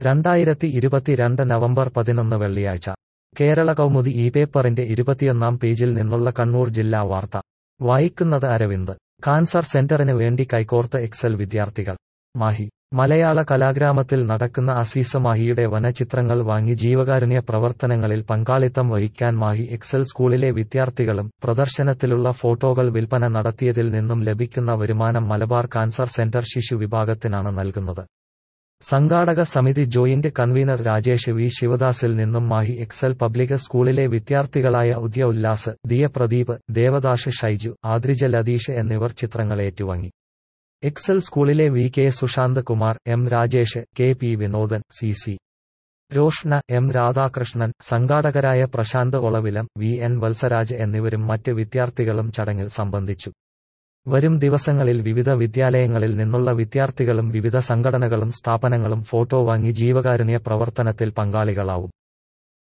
രണ്ടായിരത്തി ഇരുപത്തിരണ്ട് നവംബർ പതിനൊന്ന് വെള്ളിയാഴ്ച കേരള കൗമുദി ഈ പേപ്പറിന്റെ ഇരുപത്തിയൊന്നാം പേജിൽ നിന്നുള്ള കണ്ണൂർ ജില്ലാ വാർത്ത വായിക്കുന്നത് അരവിന്ദ് കാൻസർ സെന്ററിന് വേണ്ടി കൈകോർത്ത് എക്സൽ വിദ്യാർത്ഥികൾ മാഹി മലയാള കലാഗ്രാമത്തിൽ നടക്കുന്ന അസീസ മാഹിയുടെ വനചിത്രങ്ങൾ വാങ്ങി ജീവകാരുണ്യ പ്രവർത്തനങ്ങളിൽ പങ്കാളിത്തം വഹിക്കാൻ മാഹി എക്സൽ സ്കൂളിലെ വിദ്യാർത്ഥികളും പ്രദർശനത്തിലുള്ള ഫോട്ടോകൾ വിൽപ്പന നടത്തിയതിൽ നിന്നും ലഭിക്കുന്ന വരുമാനം മലബാർ കാൻസർ സെന്റർ ശിശു വിഭാഗത്തിനാണ് നൽകുന്നത് സംഘാടക സമിതി ജോയിന്റ് കൺവീനർ രാജേഷ് വി ശിവദാസിൽ നിന്നും മാഹി എക്സൽ പബ്ലിക് സ്കൂളിലെ വിദ്യാർത്ഥികളായ ഉദ്യ ഉല്ലാസ് ദിയ പ്രദീപ് ദേവദാഷ് ഷൈജു ആദ്രിജ ലതീഷ് എന്നിവർ ചിത്രങ്ങൾ ഏറ്റുവാങ്ങി എക്സൽ സ്കൂളിലെ V K Sushant Kumar M Rajesh K P Vinodan C C Roshna M Radhakrishnan സംഘാടകരായ പ്രശാന്ത് ഒളവിലം വി എൻ വത്സരാജ് എന്നിവരും മറ്റ് വിദ്യാർത്ഥികളും ചടങ്ങിൽ സംബന്ധിച്ചു വരും ദിവസങ്ങളിൽ വിവിധ വിദ്യാലയങ്ങളിൽ നിന്നുള്ള വിദ്യാർത്ഥികളും വിവിധ സംഘടനകളും സ്ഥാപനങ്ങളും ഫോട്ടോ വാങ്ങി ജീവകാരുണ്യ പ്രവർത്തനത്തിൽ പങ്കാളികളാവും